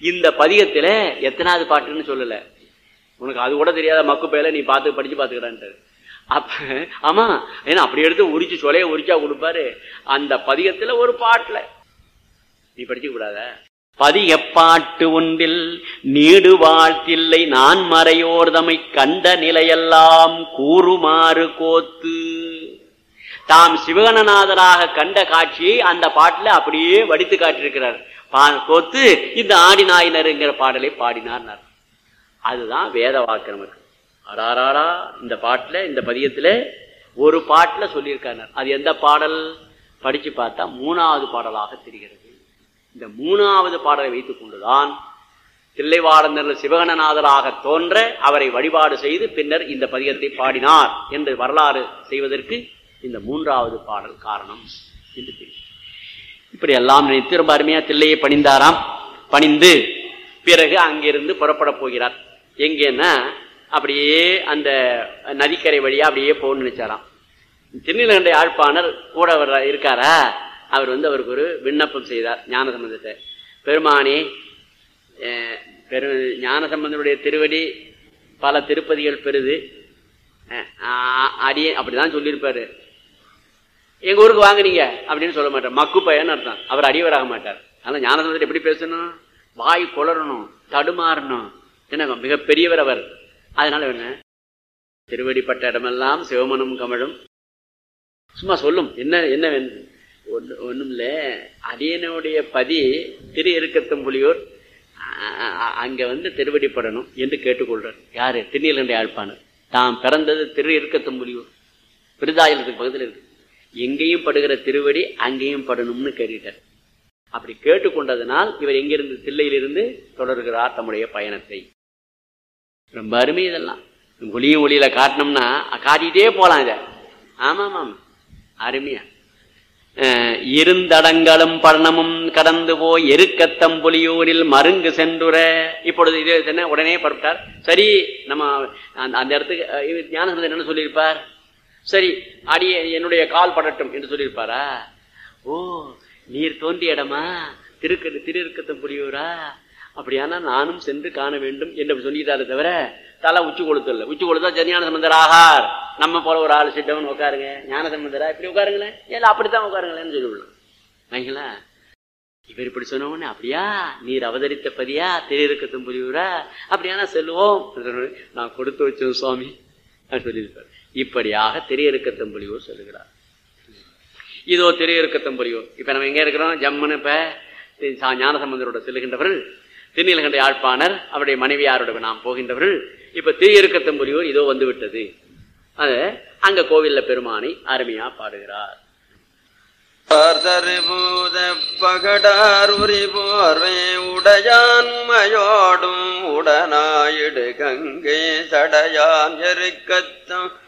இந்த பதிகத்துல எத்தனாவது பாட்டுன்னு சொல்லல உனக்கு அது கூட தெரியாத மக்கு பையில நீ பார்த்து படிச்சு பார்த்துக்கிறான்ட்டு அப்ப ஆமா ஏன்னா அப்படி எடுத்து உரிச்சு சொலைய உரிச்சா கொடுப்பாரு அந்த பதிகத்துல ஒரு பாட்டுல நீ படிச்சு கூடாத பதிகப்பாட்டு ஒன்றில் நீடு வாழ்த்தில்லை நான் மறையோர்தமை கண்ட நிலையெல்லாம் கூறுமாறு கோத்து தாம் சிவகணநாதராக கண்ட காட்சியை அந்த பாட்டுல அப்படியே வடித்து காட்டியிருக்கிறார் பா- கோத்து இந்த ஆடினாயினருங்கிற பாடலை பாடினார் அதுதான் வேத வாக்கு நமக்கு அடாராடா இந்த பாட்டுல இந்த பதியத்துல ஒரு பாட்டுல சொல்லியிருக்காரு அது எந்த பாடல் படிச்சு பார்த்தா மூணாவது பாடலாக தெரிகிறது இந்த மூணாவது பாடலை வைத்துக் கொண்டுதான் தில்லைவாடந்தர் சிவகணநாதராக தோன்ற அவரை வழிபாடு செய்து பின்னர் இந்த பதிகத்தை பாடினார் என்று வரலாறு செய்வதற்கு இந்த மூன்றாவது பாடல் காரணம் என்று தெரியும் இப்படி எல்லாம் நினைத்து ரொம்ப அருமையா தில்லையை பணிந்தாராம் பணிந்து பிறகு அங்கிருந்து புறப்பட போகிறார் எங்கன்னா அப்படியே அந்த நதிக்கரை வழியா அப்படியே போகணும்னு நினைச்சாராம் திருநீலகண்ட யாழ்ப்பாணர் கூட வர்ற இருக்காரா அவர் வந்து அவருக்கு ஒரு விண்ணப்பம் செய்தார் ஞான சம்பந்தத்தை பெருமானே அஹ், பெரு ஞான சம்பந்தனுடைய திருவடி பல திருப்பதிகள் பெறுது அஹ், ஆ- அடியே அப்படிதான் சொல்லியிருப்பாரு எங்க ஊருக்கு வாங்குனீங்க அப்படின்னு சொல்ல மாட்டார் மக்கு பையன் அர்த்தம் அவர் அடியவராக மாட்டார் அதனால ஞானசம்பந்தர் எப்படி பேசணும் வாய் குளறணும் தடுமாறணும் என்ன மிக பெரியவர் அவர் அதனால என்ன திருவடிப்பட்ட இடமெல்லாம் சிவமனும் கமழும் சும்மா சொல்லும் என்ன என்ன வேணும் ஒண்ணு ஒண்ணும் இல்ல அடியனுடைய பதி திரு இருக்கத்தம்புலியூர் அ- அ- அங்க வந்து திருவடிப்படணும் என்று கேட்டுக்கொள்றார் யாரு திருநீலண்டை ஆழ்ப்பாணர் தாம் பிறந்தது திரு இருக்கத்தம்புலியூர் விருதாயலத்துக்கு பக்கத்துல இருக்கு எங்கேயும் படுகிற திருவடி அங்கேயும் படணும்னு கேட்டுட்டார் அப்படி கேட்டுக்கொண்டதனால் இவர் எங்கிருந்து தில்லையிலிருந்து தொடர்கிறார் தம்முடைய பயணத்தை ரொம்ப அருமை இதெல்லாம் ஒளியும் ஒளியில காட்டினோம்னா காட்டிட்டே போலாம் இத ஆமா ஆமா அருமையா அஹ், இருந்தடங்களும் பர்ணமும் கடந்து போய் எருக்கத்தம்புலியூரில் மருங்கு சென்றுற இப்பொழுது இது என்ன உடனே பரப்பிட்டார் சரி நம்ம அந்த அந்த இடத்துக்கு அஹ், இவர் ஞானசந்தர் என்ன சொல்லியிருப்பார் சரி அடி என்னுடைய கால் படட்டும் என்று சொல்லியிருப்பாரா ஓ நீர் தோன்றிய இடமா திருக்கு திருக்கத்தம்புலியூரா அப்படியானா நானும் சென்று காண வேண்டும் என்று சொல்லிட்டாரு தவிர தலை உச்சி கொளுத்தல உச்சி கொளுத்தா ஜன்யான சம்பந்தர் ஆகார் நம்ம போல ஒரு ஆள் சிட்டவன் உட்காருங்க ஞான சம்பந்தரா இப்படி உட்காருங்களேன் ஏன் அப்படித்தான் உட்காருங்களேன்னு சொல்லிவிடலாம் வைங்களா இவர் இப்படி சொன்ன உடனே அப்படியா நீர் அவதரித்த பதியா திருக்கத்தும் புரியூரா அப்படியானா செல்வோம் நான் கொடுத்து வச்சோம் சுவாமி அப்படின்னு சொல்லியிருப்பார் இப்படியாக திரையறுக்கத்தம் புலியூர் சொல்லுகிறார் இதோ திரையறுக்கத்தம் புலியூர் இப்ப நம்ம எங்க இருக்கிறோம் ஜம்முன்னு இப்ப தி- சா- ஞானசம்பந்தரோட செல்லுகின்றவர்கள் திருநீலகண்ட யாழ்ப்பாணர் அவருடைய மனைவியாரோட நாம் போகின்றவர்கள் இப்ப திரையறுக்கத்தம்புலியூர் இதோ வந்து விட்டது அது அங்க கோவில்ல பெருமானை அருமையா பாடுகிறார் தரிபூத பகடார் உரி போர்வே உடையான்மையோடும் உடனாயிடு கங்கை சடையான் எருக்கத்தம்